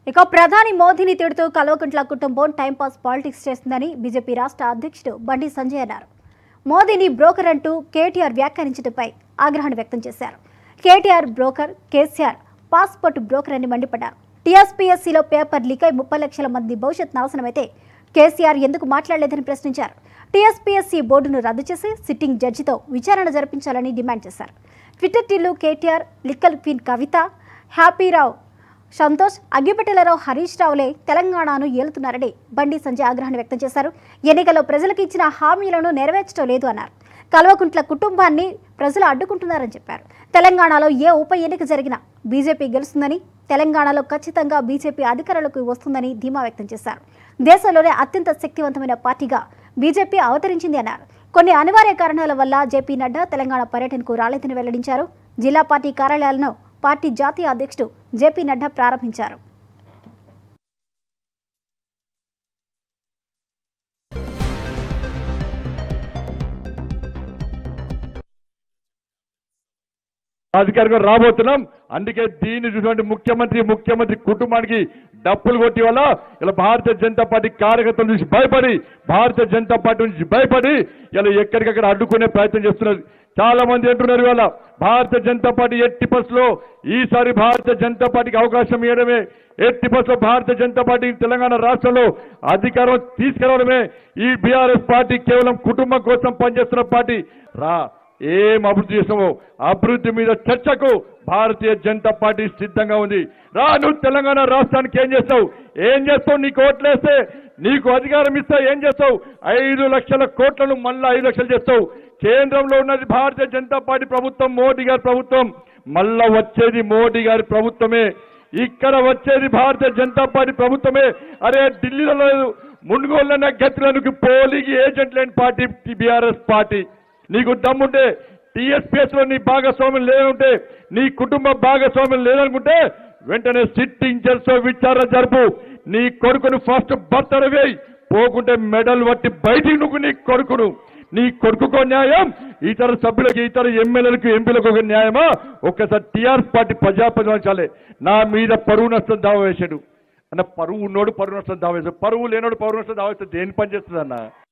ఇక ప్రధాని మోదీని తిడుతూ కల్వకుంట్ల కుటుంబం టైంపాస్ పాలిటిక్స్ చేస్తుందని బీజేపీ రాష్ట్ర అధ్యక్షుడు బండి సంజయ్ అన్నారు మోదీని బ్రోకర్ అంటూ కేటీఆర్ వ్యాఖ్యానించడంపై ఆగ్రహం వ్యక్తం చేశారు KTR broker KCR passport broker అని మండిపడ్డారు టీఎస్పీఎస్సీలో పేపర్ లీక్ అయి ముప్పై లక్షల మంది భవిష్యత్ నాశనమైతే కేసీఆర్ ఎందుకు మాట్లాడలేదని ప్రశ్నించారు టీఎస్పీఎస్సీ బోర్డును రద్దు చేసి సిట్టింగ్ జడ్జితో విచారణ జరిపించాలని డిమాండ్ చేశారు Twitter Tillu KTR liquor queen Kavitha హ్యాపీరావు సంతోష్ అగ్గిపెట్టెలరావు హరీష్ రావులే తెలంగాణను ఏలుతున్నారని బండి సంజయ్ ఆగ్రహాన్ని వ్యక్తం చేశారు ఎన్నికల్లో ప్రజలకు ఇచ్చిన హామీలను నెరవేర్చడం లేదు అన్నారు కల్వకుంట్ల కుటుంబాన్ని ప్రజలు అడ్డుకుంటున్నారని చెప్పారు తెలంగాణలో ఏ ఉప ఎన్నిక జరిగినా బీజేపీ గెలుస్తుందని తెలంగాణలో ఖచ్చితంగా బీజేపీ అధికారంలోకి వస్తుందని ధీమా వ్యక్తం చేశారు దేశంలోనే అత్యంత శక్తివంతమైన పార్టీగా బీజేపీ అవతరించింది అన్నారు కొన్ని అనివార్య కారణాల వల్ల జేపీ నడ్డా తెలంగాణ పర్యటనకు రాలేదని వెల్లడించారు జిల్లా పార్టీ కార్యాలయాలను పార్టీ జాతీయ అధ్యక్షుడు జేపీ నడ్డా ప్రారంభించారు అధికారిగా రాబోతున్నాం అందుకే దీన్ని చూసినటువంటి ముఖ్యమంత్రి ముఖ్యమంత్రి కుటుంబానికి డప్పులు కొట్టి వల్ల ఇలా భారతీయ జనతా పార్టీ కార్యకర్తల నుంచి భయపడి భారతీయ జనతా పార్టీ నుంచి భయపడి ఇలా ఎక్కడికక్కడ అడ్డుకునే ప్రయత్నం చేస్తున్నారు చాలా మంది అంటున్నారు ఇవాళ భారతీయ జనతా పార్టీ ఎట్టి బస్సులో ఈసారి భారతీయ జనతా పార్టీకి అవకాశం ఇవ్వడమే ఎట్టి బస్సులో భారతీయ జనతా పార్టీ తెలంగాణ రాష్ట్రంలో అధికారం తీసుకురావడమే ఈ బీఆర్ఎస్ పార్టీ కేవలం కుటుంబం కోసం పనిచేస్తున్న పార్టీ రా ఏం అభివృద్ధి చేసామో అభివృద్ధి మీద చర్చకు భారతీయ జనతా పార్టీ సిద్ధంగా ఉంది రా నువ్వు తెలంగాణ రాష్ట్రానికి ఏం చేస్తావు ఏం చేస్తావు నీకు ఓట్లేస్తే నీకు అధికారం ఇస్తే ఏం చేస్తావు ఐదు లక్షల కోట్లను మళ్ళా ఐదు లక్షలు చేస్తావు కేంద్రంలో ఉన్నది భారతీయ జనతా పార్టీ ప్రభుత్వం మోడీ గారి ప్రభుత్వం మళ్ళా వచ్చేది మోడీ గారి ప్రభుత్వమే ఇక్కడ వచ్చేది భారతీయ జనతా పార్టీ ప్రభుత్వమే అరే ఢిల్లీలో లేదు మున్గోళ్ళ గతిలకు పోలికి ఏజెంట్ లేని పార్టీ బీఆర్ఎస్ పార్టీ నీకు దమ్ముంటే టీఎస్పీఎస్ లో నీ భాగస్వామ్యం లేదంటే నీ కుటుంబ భాగస్వామ్యం లేదనుకుంటే వెంటనే సిట్టింగ్ జల్సో విచారణ జరుపు నీ కొడుకును ఫస్ట్ బర్తర వేయి పోకుంటే మెడల్ పట్టి బయటికి నువ్వు నీ కొడుకును నీ కొడుకుకో న్యాయం ఇతర సభ్యులకి ఇతర ఎమ్మెల్యేలకు ఎంపీలకు ఒక న్యాయమా ఒక్కసారి టీఆర్ఎస్ పార్టీ ప్రజాప్రతినిధించాలి నా మీద పరువు నష్టం దావా వేశాడు అన్న పరువు ఉన్నోడు పరువు నష్టం దావా వేశాడు పరువు లేనోడు పరువు నష్టం దావా వేస్తే దేని పని చేస్తుంది అన్న